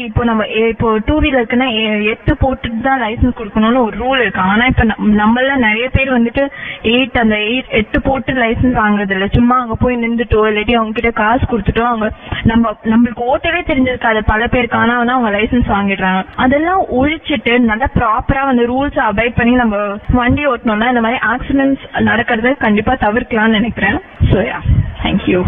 இப்போ நம்ம எ- இப்போ டூ வீலருக்குன்னா எட்டு போட்டுட்டு தான் லைசன்ஸ் கொடுக்கணும்னு ஒரு ரூல் இருக்கு ஆனா இப்ப நம்ம- நம்மள நிறைய பேர் வந்துட்டு எயிட் அந்த எயிட் எட்டு போட்டு லைசன்ஸ் வாங்குறது இல்ல சும்மா அங்க போய் நின்றுட்டோ இல்லாட்டி அவங்க கிட்ட காசு கொடுத்துட்டோ அவங்க நம்ம நம்மளுக்கு ஓட்டவே தெரிஞ்சிருக்காது பல பேருக்கு ஆனா வந்து அவங்க லைசன்ஸ் வாங்கிடுறாங்க அதெல்லாம் ஒழிச்சிட்டு நல்லா ப்ராப்பரா வந்து ரூல்ஸ் அபைட் பண்ணி நம்ம வண்டி ஓட்டணும்னா இந்த மாதிரி ஆக்சிடென்ட்ஸ் நடக்கிறத கண்டிப்பா தவிர்க்கலாம்னு நினைக்கிறேன் ஸோ யா தேங்க்யூ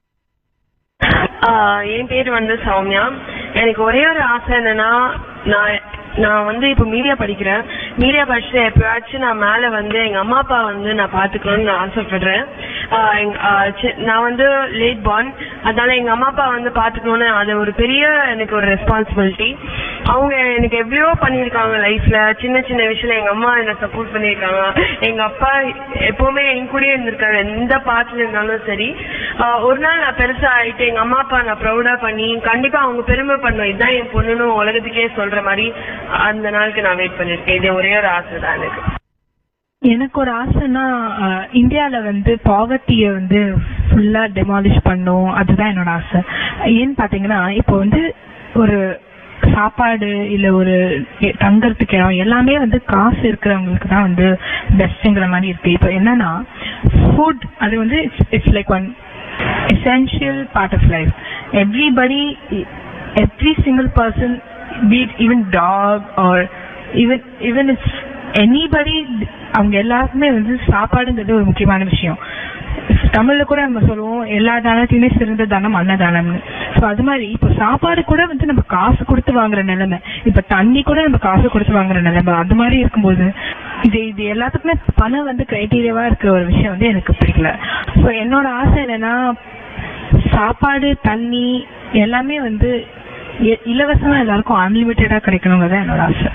ஆஹ் என் பேர் வந்து சௌமியா எனக்கு ஒரே ஒரு ஆசை என்னன்னா நான் நான் வந்து இப்போ மீடியா படிக்கிறேன் மீடியா படிச்சுட்டு எப்பயாச்சும் நான் மேல வந்து எங்க அம்மா அப்பா வந்து நான் பாத்துக்கணும்னு நான் ஆசைப்படுறேன் ஆஹ் எங்க- ஆஹ் சி- நான் வந்து லேட் பார்ன் அதனால எங்க அம்மா அப்பா வந்து பாத்துக்கணும்னு அது ஒரு பெரிய எனக்கு ஒரு ரெஸ்பான்சிபிலிட்டி அவங்க எனக்கு எவ்வளவோ பண்ணியிருக்காங்க லைஃப்ல சின்ன சின்ன விஷயத்துல எங்க அம்மா என்ன சப்போர்ட் பண்ணியிருக்காங்க எங்க அப்பா எப்பவுமே என் கூடயே இருந்திருக்காரு எந்த பாட்டுல இருந்தாலும் சரி ஆஹ் ஒரு நாள் நான் பெருசா ஆயிட்டு எங்க அம்மா அப்பா நான் ப்ரௌடா பண்ணி கண்டிப்பா அவங்க பெருமை பண்ணும் இதுதான் என் பொண்ணுன்னு உலகத்துக்கே சொல்ற மாதிரி அந்த நாளுக்கு நான் வெயிட் பண்ணிருக்கேன் இது ஒரே ஒரு ஆசை தான் எனக்கு எனக்கு ஒரு ஆசைன்னா அஹ், இந்தியால வந்து பாவர்ட்டிய வந்து ஃபுல்லா டெமாலிஷ் பண்ணும் அதுதான் என்னோட ஆசை ஏன்னு பாத்தீங்கன்னா இப்போ வந்து ஒரு சாப்பாடு இல்ல ஒரு எ- தங்கறதுக்கு இடம் எல்லாமே வந்து காசு இருக்கிறவங்களுக்கு தான் வந்து பெஸ்ட்ங்கிற மாதிரி இருக்கு இப்போ என்னன்னா ஃபுட் அது வந்து it's like one essential part of life. Everybody, every single person, be it even dog or even even if anybody, அவங்க எல்லாருக்குமே வந்து சாப்பாடுங்கிறது ஒரு முக்கியமான விஷயம் தமிழ்ல கூட நம்ம சொல்லுவோம் எல்லா தானத்தையுமே சிறந்த தானம் அன்னதானம்னு ஸோ அது மாதிரி இப்போ சாப்பாடு கூட வந்து நம்ம காசு கொடுத்து வாங்குற நிலைமை இப்ப தண்ணி கூட நம்ம காசு கொடுத்து வாங்குற நிலைமை அது மாதிரி இருக்கும்போது இது இது எல்லாத்துக்குமே பணம் வந்து கிரைட்டீரியாவா இருக்கிற ஒரு விஷயம் வந்து எனக்கு பிடிக்கல ஸோ என்னோட ஆசை என்னன்னா சாப்பாடு தண்ணி எல்லாமே வந்து இ- இலவசமா எல்லாருக்கும் அன்லிமிட்டடா கிடைக்கணுங்கிறது என்னோட ஆசை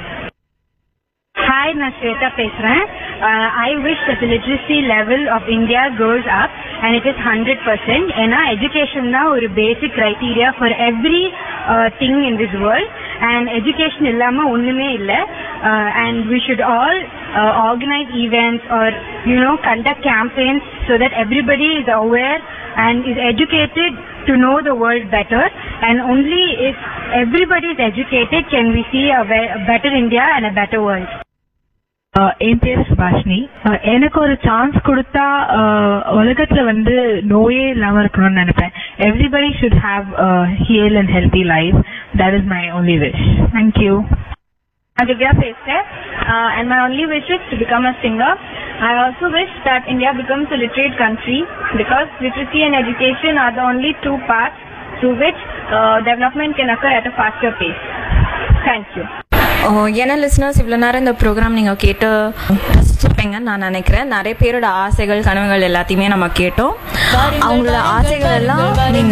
ஹாய் நான் ஸ்வேதா பேசுறேன் I wish that the literacy level of India goes up and it is 100% ஏன்னா education தான் ஒரு basic criteria for every uh, thing in this world and education இல்லாம ஒண்ணுமே இல்ல uh, and we should all uh, organize events or you know conduct campaigns so that everybody is aware and is educated to know the world better and only if everybody is educated can we see a, ve- a better India and a better world. ஆஹ் என் பேரு சுபாஷினி ஆஹ் எனக்கு ஒரு chance கொடுத்தா ஆஹ் உலகத்துல வந்து நோயே இல்லாம இருக்கணும்னு நினைப்பேன் everybody should have hale and healthy life that is my only wish thank you I'm Divya Pester, uh, and my only wish is to become a singer. I also wish that India becomes a literate country because literacy and education are the only two paths through which uh, development can occur at a faster pace. Thank you. ஓ, என்ன listeners இவ்வளோ நேரம் இந்த program நீங்கள் கேட்டு ரசிச்சிருப்பீங்கன்னு நான் நினைக்கிறேன் நிறைய பேரோட ஆசைகள் கனவுகள் எல்லாத்தையுமே நம்ம கேட்டோம் அவங்களோட ஆசைகள் எல்லாம் நீங்கள்